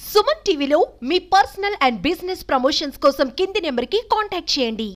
సుమన్ టీవీలో మీ personal and business promotions కోసం కింది నెంబర్కి కాంటాక్ట్ చేయండి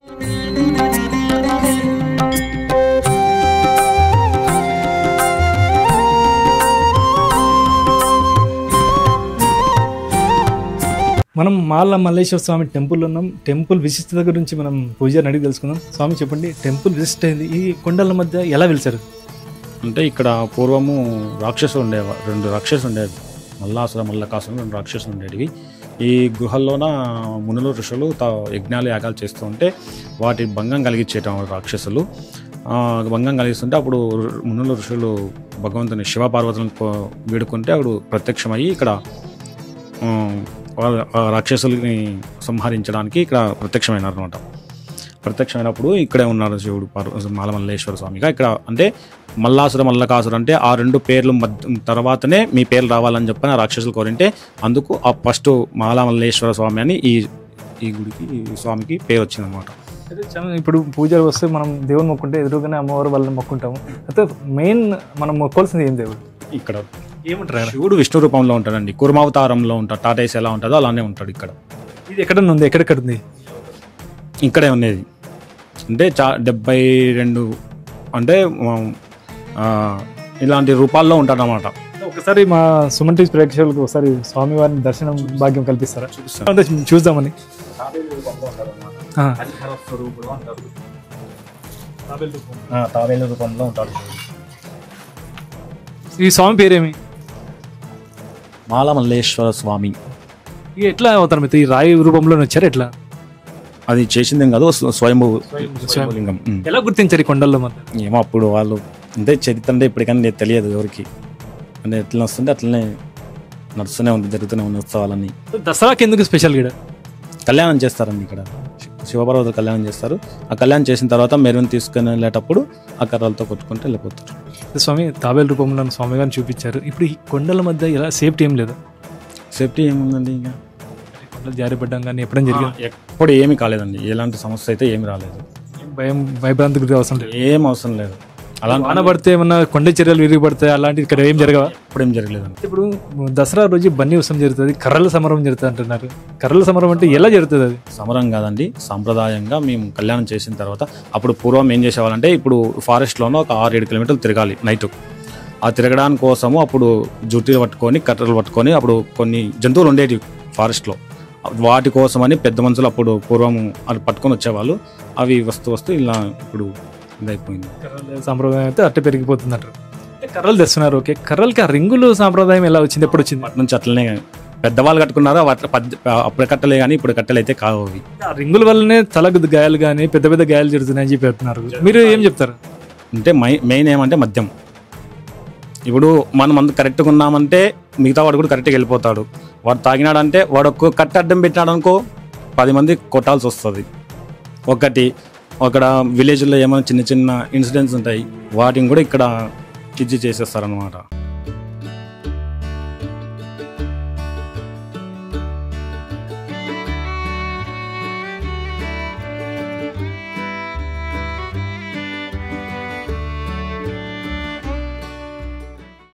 మనం మాల మల్లేశ్వర స్వామి టెంపుల్ ఉన్నాం టెంపుల్ విశిష్టత గురించి మనం పూజారిని అడిగి తెలుసుకుందాం స్వామి చెప్పండి టెంపుల్ విశిష్ట అయింది ఈ కొండల మధ్య ఎలా వెళ్తారు అంటే ఇక్కడ పూర్వము రాక్షసులు ఉండేవా రెండు రాక్షసులు ఉండేవి మల్లాసుర మల్లకాసురం రెండు రాక్షసులు ఉండేవి ఈ గుహల్లోన మునులు ఋషులు తా యజ్ఞాలు యాగాలు చేస్తూ ఉంటే వాటి భంగం కలిగించేయటం రాక్షసులు ఆ, భంగం కలిగిస్తుంటే అప్పుడు ఋ- మునులు ఋషులు భగవంతుని శివపార్వతులను కో- వేడుకుంటే అప్పుడు ప్రత్యక్షమయ్యి ఇక్కడ ఆ, వాళ్ళ- ఆ రాక్షసుల్ని సంహరించడానికి ఇక్కడ ప్రత్యక్షమైనారు అనమాట ప్రత్యక్షమైనప్పుడు ఇక్కడే ఉన్నారు శివుడు పార్వ మాలమల్లేశ్వర స్వామిగా ఇక్కడ అంటే మల్లాసుర మల్లకాసుర అంటే ఆ రెండు పేర్లు మధ్య తర్వాతనే మీ పేర్లు రావాలని చెప్పని ఆ రాక్షసులు కోరింటే అందుకు ఆ ఫస్ట్ మాలమల్లేశ్వర స్వామి అని ఈ ఈ గుడికి ఈ స్వామికి పేరు వచ్చిందనమాట అయితే చాలా- ఇప్పుడు పూజారి వస్తే మనం దేవుని మొక్కుంటే ఎదురుగానే అమ్మవారు వాళ్ళని మొక్కుంటాము అయితే మెయిన్ మనం మొక్కోవాల్సింది ఏం దేవుడు ఇక్కడ ఏమంటారు ఆయన? శివుడు విష్ణు రూపంలో ఉంటాడండి కుర్మావతారంలో ఉంటాడు టాటైస్ ఎలా ఉంటుందో అలానే ఉంటాడు ఇక్కడ ఇది ఎక్కడ ఉంది ఎక్కడెక్కడ ఉంది ఇక్కడే ఉన్నది అంటే చా డెబ్బై రెండు అంటే ఆ, ఇలాంటి రూపాల్లో ఉంటాడనమాట ఒకసారి మా సుమన్ టీవీ ప్రేక్షకులకు ఒకసారి స్వామి వారిని దర్శనం భాగ్యం కల్పిస్తారా అంటే చూద్దామని ఆ. తావేలు రూపంలో ఉంటాడు ఈ స్వామి పేరేమి మాలమల్లేశ్వర స్వామి ఇక ఎట్లా అవుతారు మీరు ఈ రాయి రూపంలో వచ్చారు ఎట్లా అది చేసిందేం కాదు స్వ- స్వయంభూ స్వయంభూలింగం ఉమ్. ఎలా గుర్తించారు ఈ కొండల్లో మధ్య ఏమో అప్పుడు వాళ్ళు అంటే చరిత్ర అంటే ఇప్పటికైనా లేదు తెలియదు ఎవరికి అంటే ఎట్లా వస్తుంటే అట్లనే నడుస్తూనే ఉంది జరుగుతూనే ఉంది ఉత్సవాలన్నీ దసరాకి ఎందుకు స్పెషల్ గిడ కళ్యాణం చేస్తారండి ఇక్కడ శివపార్వతులు కళ్యాణం చేస్తారు ఆ కళ్యాణం చేసిన తర్వాత మెరుని తీసుకుని వెళ్ళేటప్పుడు ఆ కర్రలతో కొట్టుకుంటే వెళ్ళిపోతారు స్వామి తాబేలు రూపంలో ఉన్న స్వామి గారిని చూపించారు ఇప్పుడు ఈ కొండల మధ్య ఎలా సేఫ్టీ ఏం లేదు సేఫ్టీ ఏముందండి ఇంకా కొండలు జారిపడ్డం కానీ ఎప్పుడైనా జరిగింది ఎప్పుడు ఏమీ కాలేదండి ఎలాంటి సమస్య అయితే ఏమీ రాలేదు భయం భయభ్రాంతికి గురి అవసరం లేదు ఏం అవసరం లేదు అలా వాన పడితే ఏమన్నా కొండ చర్యలు విరిగి పడితే అలాంటివి ఇక్కడ ఏం జరగవా ఎప్పుడేం జరగలేదండి ఇప్పుడు దసరా రోజు బన్నీ ఉత్సవం జరుగుతుంది కర్రల సమరం జరుగుతుంది అంటున్నారు కర్రల సమరం అంటే ఎలా జరుగుతుంది అది సమరం కాదండి సాంప్రదాయంగా మేము కళ్యాణం చేసిన తర్వాత అప్పుడు పూర్వం ఏం చేసేవాళ్ళంటే ఇప్పుడు ఫారెస్ట్లోనూ ఒక ఆరు ఏడు కిలోమీటర్లు తిరగాలి నైట్ ఆ తిరగడానికి కోసము అప్పుడు జుట్టీలు పట్టుకొని కట్టెలు పట్టుకొని అప్పుడు కొన్ని జంతువులు ఉండేవి ఫారెస్ట్లో వాటి కోసమని పెద్ద మనుషులు అప్పుడు పూర్వం అది పట్టుకొని వచ్చేవాళ్ళు అవి వస్తూ వస్తూ ఇలా ఇప్పుడు ఇదైపోయింది కర్రల సాంప్రదాయం అయితే అట్టే పెరిగిపోతుంది అంటారు అంటే కర్రలు తెస్తున్నారు ఓకే కర్రలకి ఆ రింగులు సాంప్రదాయం ఎలా వచ్చింది ఎప్పుడు వచ్చింది అటు నుంచి అట్లనే పెద్దవాళ్ళు కట్టుకున్నారు అట్లా పద్ద- అప్పుడు కట్టలే కానీ ఇప్పుడు కట్టెలు అయితే కావు అవి ఆ రింగుల వల్లనే తలకు గాయాలు కానీ పెద్ద పెద్ద గాయాలు జరుగుతున్నాయని చెప్పి చెప్తున్నారు మీరు ఏం చెప్తారు అంటే మై మెయిన్ ఏమంటే మద్యం ఇప్పుడు మనం అంత కరెక్ట్గా ఉన్నామంటే మిగతా వాడు కూడా కరెక్ట్గా వెళ్ళిపోతాడు వాడు తాగినాడంటే వాడు ఒక్క కట్ట అడ్డం పెట్టినాడు అనుకో పది మంది కొట్టాల్సి వస్తుంది ఒకటి అక్కడ విలేజ్లో ఏమైనా చిన్న చిన్న ఇన్సిడెంట్స్ ఉంటాయి వాటిని కూడా ఇక్కడ కిడ్జి చేసేస్తారనమాట